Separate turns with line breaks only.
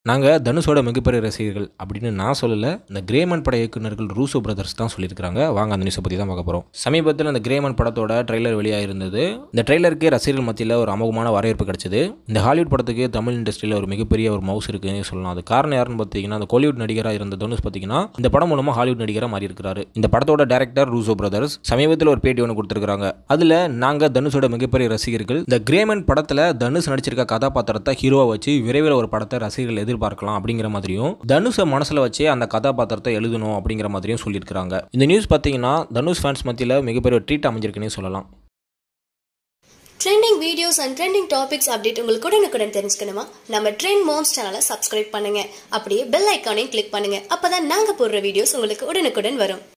நாங்கள் தனுஷோட மிகப்பெரிய ரசிகர்கள் அப்படின்னு நான் சொல்லலை இந்த கிரேமன் பட இயக்குனர்கள் ரூசோ பிரதர்ஸ் தான் சொல்லியிருக்காங்க வாங்க அந்த நியூஸை பற்றி தான் பார்க்க போகிறோம் சமீபத்தில் இந்த கிரேமன் படத்தோட ட்ரெய்லர் வெளியாக இருந்தது இந்த ட்ரெய்லருக்கு ரசிகர்கள் மத்தியில் ஒரு அமோகமான வரவேற்பு கிடைச்சது இந்த ஹாலிவுட் படத்துக்கு தமிழ் இண்டஸ்ட்ரியில் ஒரு மிகப்பெரிய ஒரு மவுஸ் இருக்குன்னு சொல்லலாம் அது காரணம் யாருன்னு பார்த்தீங்கன்னா அந்த கோலிவுட் நடிகராக இருந்த தனுஷ் பார்த்தீங்கன்னா இந்த படம் மூலமாக ஹாலிவுட் நடிகராக மாறி இருக்கிறாரு இந்த படத்தோட டேரக்டர் ரூசோ பிரதர்ஸ் சமீபத்தில் ஒரு பேட்டி ஒன்று கொடுத்துருக்காங்க அதில் நாங்கள் தனுஷோட மிகப்பெரிய ரசிகர்கள் இந்த கிரேமன் படத்தில் தனுஷ் நடிச்சிருக்க கதாபாத்திரத்தை ஹீரோவை வச்சு விரைவில் ஒரு படத்தை ரசிகர்கள் எதிர்பார்க்கலாம் அப்படிங்கிற மாதிரியும் தனுஷை மனசில் வச்சு அந்த கதாபாத்திரத்தை எழுதணும் அப்படிங்கிற மாதிரியும் சொல்லியிருக்காங்க இந்த நியூஸ் பார்த்தீங்கன்னா தனுஷ் ஃபேன்ஸ் மத்தியில் மிகப்பெரிய ஒரு ட்ரீட் அமைஞ்சிருக்குன்னே சொல்லலாம்
trending videos and trending topics update உங்களுக்கு உடனுக்குடன் தெரிஞ்சுக்கணுமா நம்ம ட்ரெண்ட் மாம்ஸ் சேனலை சப்ஸ்கிரைப் பண்ணுங்க அப்படியே பெல் ஐக்கானையும் கிளிக் பண்ணுங்க அப்பதான் நாங்க போடுற வீடியோஸ் உங்களுக்கு உடனுக்குடன் வரும்